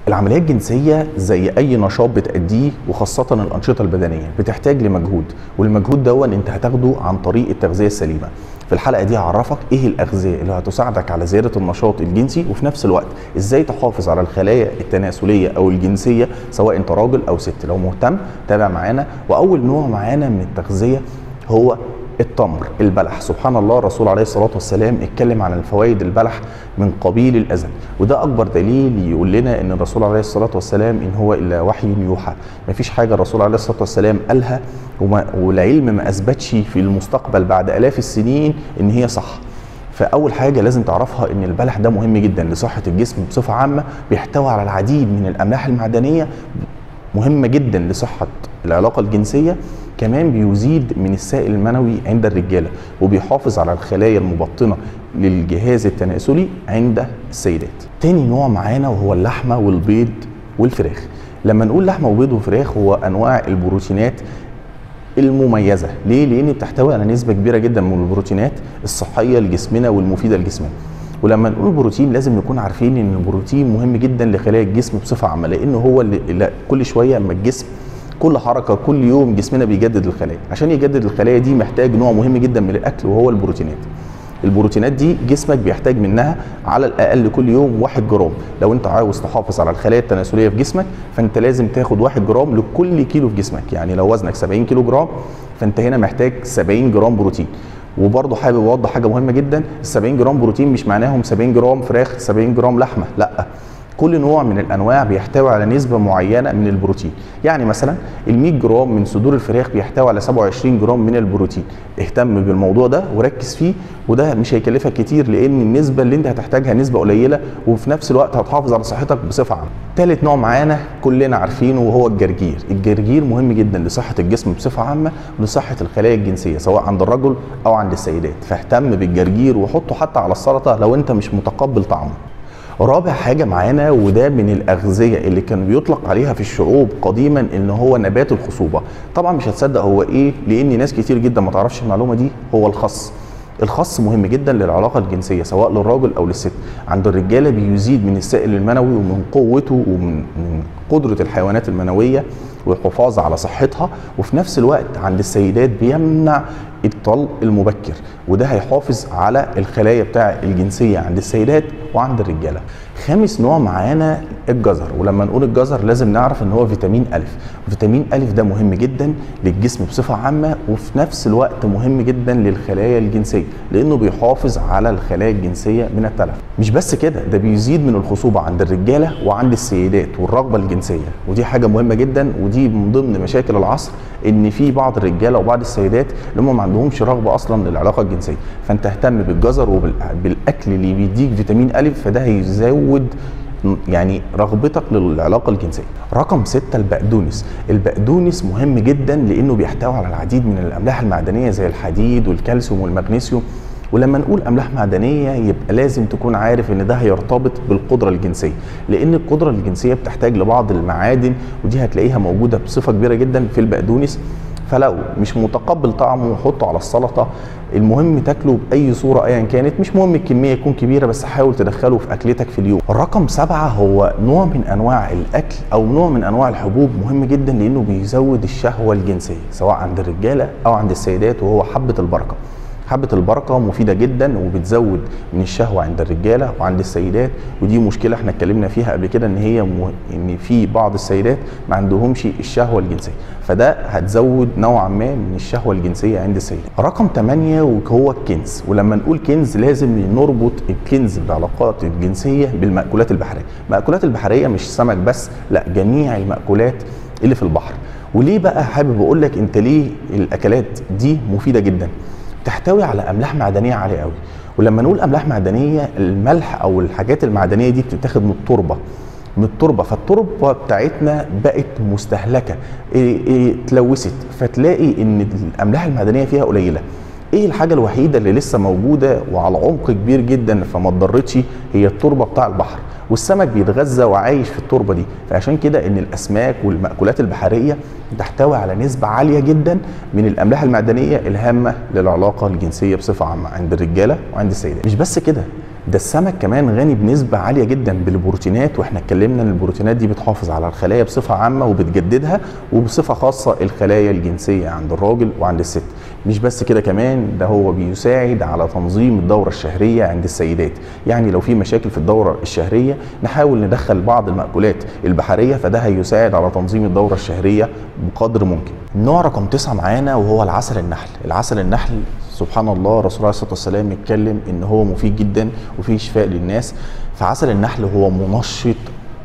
العملية الجنسية زي أي نشاط بتأديه وخاصة الأنشطة البدنية بتحتاج لمجهود والمجهود دون أنت هتاخده عن طريق التغذية السليمة في الحلقة دي هعرفك إيه الأغذية اللي هتساعدك على زيادة النشاط الجنسي وفي نفس الوقت إزاي تحافظ على الخلايا التناسلية أو الجنسية سواء أنت راجل أو ست لو مهتم تابع معانا وأول نوع معانا من التغذية هو التمر البلح سبحان الله الرسول عليه الصلاة والسلام اتكلم عن الفوائد البلح من قبيل الأذى وده أكبر دليل يقول لنا أن الرسول عليه الصلاة والسلام إن هو إلا وحي يوحى مفيش حاجة الرسول عليه الصلاة والسلام قالها وما والعلم ما أثبتش في المستقبل بعد آلاف السنين إن هي صح فاول حاجه لازم تعرفها ان البلح ده مهم جدا لصحه الجسم بصفه عامه بيحتوي على العديد من الاملاح المعدنيه مهمه جدا لصحه العلاقه الجنسيه كمان بيزيد من السائل المنوي عند الرجاله وبيحافظ على الخلايا المبطنه للجهاز التناسلي عند السيدات تاني نوع معانا وهو اللحمه والبيض والفراخ لما نقول لحمه وبيض وفراخ هو انواع البروتينات المميزه ليه لان بتحتوي على نسبه كبيره جدا من البروتينات الصحيه لجسمنا والمفيده لجسمنا ولما نقول بروتين لازم نكون عارفين ان البروتين مهم جدا لخلايا الجسم بصفه عامه لانه هو اللي اللي كل شويه اما الجسم كل حركه كل يوم جسمنا بيجدد الخلايا عشان يجدد الخلايا دي محتاج نوع مهم جدا من الاكل وهو البروتينات البروتينات دي جسمك بيحتاج منها على الاقل كل يوم 1 جرام لو انت عاوز تحافظ على الخلايا التناسليه في جسمك فانت لازم تاخد 1 جرام لكل كيلو في جسمك يعني لو وزنك 70 كيلو جرام فانت هنا محتاج 70 جرام بروتين وبرضه حابب اوضح حاجه مهمه جدا ال 70 جرام بروتين مش معناهم 70 جرام فراخ 70 جرام لحمه لا كل نوع من الانواع بيحتوي على نسبه معينه من البروتين يعني مثلا ال 100 جرام من صدور الفراخ بيحتوي على 27 جرام من البروتين اهتم بالموضوع ده وركز فيه وده مش هيكلفك كتير لان النسبه اللي انت هتحتاجها نسبه قليله وفي نفس الوقت هتحافظ على صحتك بصفه عامه ثالث نوع معانا كلنا عارفينه وهو الجرجير الجرجير مهم جدا لصحه الجسم بصفه عامه ولصحه الخلايا الجنسيه سواء عند الرجل او عند السيدات فاهتم بالجرجير وحطه حتى على السلطه لو انت مش متقبل طعمه رابع حاجة معانا وده من الأغذية اللي كان بيطلق عليها في الشعوب قديما إن هو نبات الخصوبة طبعا مش هتصدق هو إيه لأن ناس كتير جدا ما تعرفش المعلومة دي هو الخس الخس مهم جدا للعلاقة الجنسية سواء للراجل أو للست عند الرجالة بيزيد من السائل المنوي ومن قوته ومن من قدرة الحيوانات المنوية والحفاظ على صحتها وفي نفس الوقت عند السيدات بيمنع الطلق المبكر وده هيحافظ على الخلايا بتاع الجنسيه عند السيدات وعند الرجاله خامس نوع معانا الجزر ولما نقول الجزر لازم نعرف ان هو فيتامين الف فيتامين الف ده مهم جدا للجسم بصفه عامه وفي نفس الوقت مهم جدا للخلايا الجنسيه لانه بيحافظ على الخلايا الجنسيه من التلف مش بس كده ده بيزيد من الخصوبه عند الرجاله وعند السيدات والرغبه الجنسيه ودي حاجه مهمه جدا ودي من ضمن مشاكل العصر ان في بعض الرجاله وبعض السيدات اللي هم ما عندهمش رغبه اصلا للعلاقه الجنسيه فانت اهتم بالجزر وبالاكل اللي بيديك فيتامين الف فده هيزود يعني رغبتك للعلاقه الجنسيه. رقم ستة البقدونس، البقدونس مهم جدا لانه بيحتوي على العديد من الاملاح المعدنيه زي الحديد والكالسيوم والمغنيسيوم ولما نقول املاح معدنيه يبقى لازم تكون عارف ان ده هيرتبط بالقدره الجنسيه لان القدره الجنسيه بتحتاج لبعض المعادن ودي هتلاقيها موجوده بصفه كبيره جدا في البقدونس فلو مش متقبل طعمه حطه على السلطه المهم تاكله باي صوره ايا كانت مش مهم الكميه تكون كبيره بس حاول تدخله في اكلتك في اليوم رقم سبعة هو نوع من انواع الاكل او نوع من انواع الحبوب مهم جدا لانه بيزود الشهوه الجنسيه سواء عند الرجاله او عند السيدات وهو حبه البركه حبة البركة مفيدة جدا وبتزود من الشهوة عند الرجالة وعند السيدات ودي مشكلة احنا اتكلمنا فيها قبل كده ان هي م... ان في بعض السيدات ما عندهمش الشهوة الجنسية فده هتزود نوعا ما من الشهوة الجنسية عند السيدات. رقم 8 وهو الكنز ولما نقول كنز لازم نربط الكنز بالعلاقات الجنسية بالمأكولات البحرية. المأكولات البحرية مش سمك بس لا جميع المأكولات اللي في البحر. وليه بقى حابب اقول لك انت ليه الاكلات دي مفيدة جدا؟ تحتوي على املاح معدنيه عاليه قوي ولما نقول املاح معدنيه الملح او الحاجات المعدنيه دي بتتاخد من التربه من التربه فالتربه بتاعتنا بقت مستهلكه إيه إيه اتلوثت فتلاقي ان الاملاح المعدنيه فيها قليله ايه الحاجه الوحيده اللي لسه موجوده وعلى عمق كبير جدا فما اتضرتش هي التربه بتاع البحر والسمك بيتغذى وعايش في التربه دي فعشان كده ان الاسماك والمأكولات البحريه تحتوي على نسبه عاليه جدا من الاملاح المعدنيه الهامه للعلاقه الجنسيه بصفه عامه عند الرجاله وعند السيدات مش بس كده ده السمك كمان غني بنسبة عالية جدا بالبروتينات واحنا اتكلمنا ان البروتينات دي بتحافظ على الخلايا بصفة عامة وبتجددها وبصفة خاصة الخلايا الجنسية عند الراجل وعند الست مش بس كده كمان ده هو بيساعد على تنظيم الدورة الشهرية عند السيدات يعني لو في مشاكل في الدورة الشهرية نحاول ندخل بعض المأكولات البحرية فده هيساعد على تنظيم الدورة الشهرية بقدر ممكن النوع رقم تسعة معانا وهو العسل النحل العسل النحل سبحان الله الرسول عليه الصلاه والسلام اتكلم ان هو مفيد جدا وفيه شفاء للناس فعسل النحل هو منشط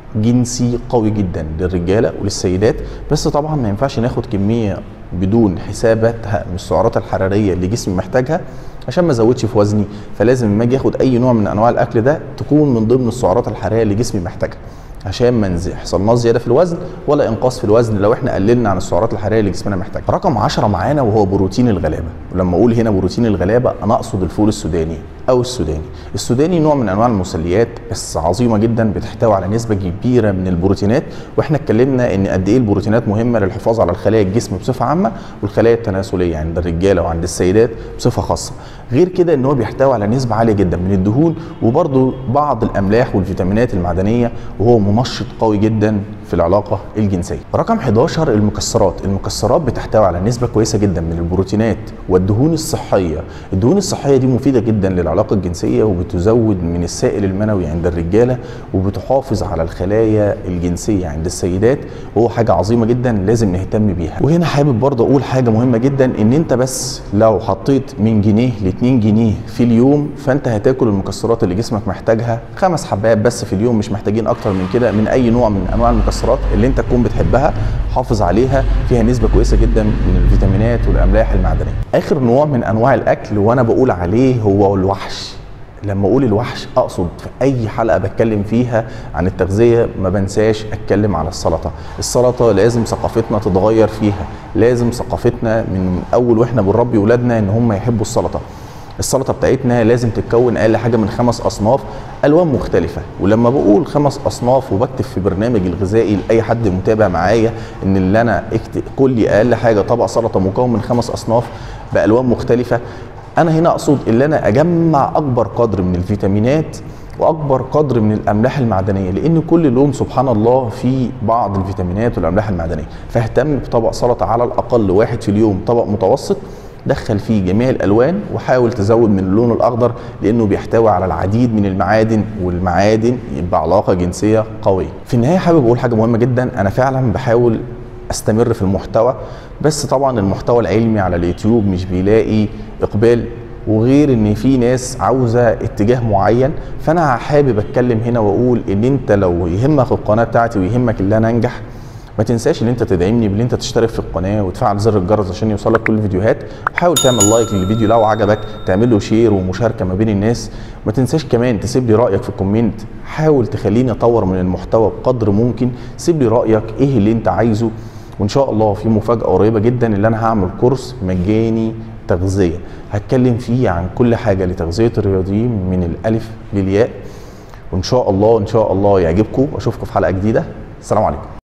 جنسي قوي جدا للرجاله وللسيدات بس طبعا ما ينفعش ناخد كميه بدون حساباتها من السعرات الحراريه اللي جسمي محتاجها عشان ما ازودش في وزني فلازم لما اجي اخد اي نوع من انواع الاكل ده تكون من ضمن السعرات الحراريه اللي جسمي محتاجها عشان ما يحصلناش زياده في الوزن ولا انقاص في الوزن لو احنا قللنا عن السعرات الحراريه اللي جسمنا محتاجها. رقم 10 معانا وهو بروتين الغلابه، ولما اقول هنا بروتين الغلابه انا اقصد الفول السوداني او السوداني. السوداني نوع من انواع المثليات بس عظيمه جدا بتحتوي على نسبه كبيره من البروتينات واحنا اتكلمنا ان قد ايه البروتينات مهمه للحفاظ على الخلايا الجسم بصفه عامه والخلايا التناسليه عند الرجاله وعند السيدات بصفه خاصه. غير كده ان هو بيحتوي على نسبه عاليه جدا من الدهون وبرده بعض الاملاح والفيتامينات المعدنيه وهو منشط قوي جدا في العلاقه الجنسيه. رقم 11 المكسرات، المكسرات بتحتوي على نسبه كويسه جدا من البروتينات والدهون الصحيه، الدهون الصحيه دي مفيده جدا للعلاقه الجنسيه وبتزود من السائل المنوي عند الرجاله وبتحافظ على الخلايا الجنسيه عند السيدات وهو حاجه عظيمه جدا لازم نهتم بيها. وهنا حابب برضه اقول حاجه مهمه جدا ان انت بس لو حطيت من جنيه ل 2 جنيه في اليوم فانت هتاكل المكسرات اللي جسمك محتاجها خمس حبات بس في اليوم مش محتاجين اكتر من كده من اي نوع من انواع المكسرات اللي انت تكون بتحبها حافظ عليها فيها نسبه كويسه جدا من الفيتامينات والاملاح المعدنيه اخر نوع من انواع الاكل وانا بقول عليه هو الوحش لما اقول الوحش اقصد في اي حلقه بتكلم فيها عن التغذيه ما بنساش اتكلم على السلطه السلطه لازم ثقافتنا تتغير فيها لازم ثقافتنا من اول واحنا بنربي ولادنا ان هم يحبوا السلطه السلطه بتاعتنا لازم تتكون اقل حاجه من خمس اصناف الوان مختلفه ولما بقول خمس اصناف وبكتب في برنامج الغذائي لاي حد متابع معايا ان اللي انا اكتب كل اقل حاجه طبق سلطه مكون من خمس اصناف بالوان مختلفه انا هنا اقصد ان انا اجمع اكبر قدر من الفيتامينات واكبر قدر من الاملاح المعدنيه لان كل لون سبحان الله فيه بعض الفيتامينات والاملاح المعدنيه فاهتم بطبق سلطه على الاقل واحد في اليوم طبق متوسط دخل فيه جميع الالوان وحاول تزود من اللون الاخضر لانه بيحتوي على العديد من المعادن والمعادن يبقى علاقه جنسيه قويه في النهايه حابب اقول حاجه مهمه جدا انا فعلا بحاول استمر في المحتوى بس طبعا المحتوى العلمي على اليوتيوب مش بيلاقي اقبال وغير ان في ناس عاوزه اتجاه معين فانا حابب اتكلم هنا واقول ان انت لو يهمك القناه بتاعتي ويهمك ان انا انجح ما تنساش ان انت تدعمني بان انت تشترك في القناه وتفعل زر الجرس عشان يوصلك كل الفيديوهات حاول تعمل لايك للفيديو لو عجبك تعمل له شير ومشاركه ما بين الناس ما تنساش كمان تسيب لي رايك في الكومنت حاول تخليني اطور من المحتوى بقدر ممكن سيب لي رايك ايه اللي انت عايزه وان شاء الله في مفاجاه قريبه جدا اللي انا هعمل كورس مجاني تغذيه هتكلم فيه عن كل حاجه لتغذيه الرياضيين من الالف للياء وان شاء الله ان شاء الله يعجبكم واشوفكم في حلقه جديده السلام عليكم